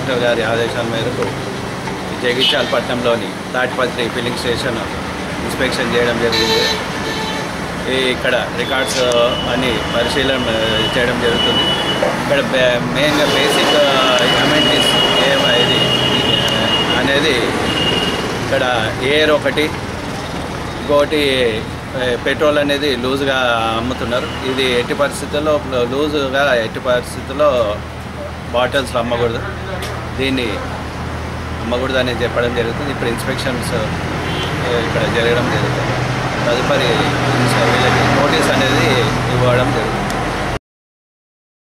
collector గారి ఆదేశాల మేరకు జగిత్యాలపట్నంలోని తాటిపత్రి ఫిల్లింగ్ స్టేషన్ ఇన్స్పెక్షన్ చేయడం జరిగింది ఈ ఇక్కడ రికార్డ్స్ అన్ని పరిశీలన చేయడం జరుగుతుంది ఇక్కడ బే- మెయిన్గా బేసిక్ అమెంటీస్ ఏది అనేది ఇక్కడ ఎయిర్ ఒకటి ఇంకోటి ఏ, పెట్రోల్ అనేది లూజ్గా అమ్ముతున్నారు ఇది ఎట్టి పరిస్థితుల్లో లూజుగా ఎట్టి పరిస్థితుల్లో బాటిల్స్ అమ్మకూడదు దీన్ని అమ్మకూడదు అని చెప్పడం జరుగుతుంది ఇప్పుడు ఇన్స్పెక్షన్స్ ఏ, ఇక్కడ జరగడం జరుగుతుంది తదుపరి వీళ్ళకి నోటీస్ అనేది ఇవ్వడం జరుగుతుంది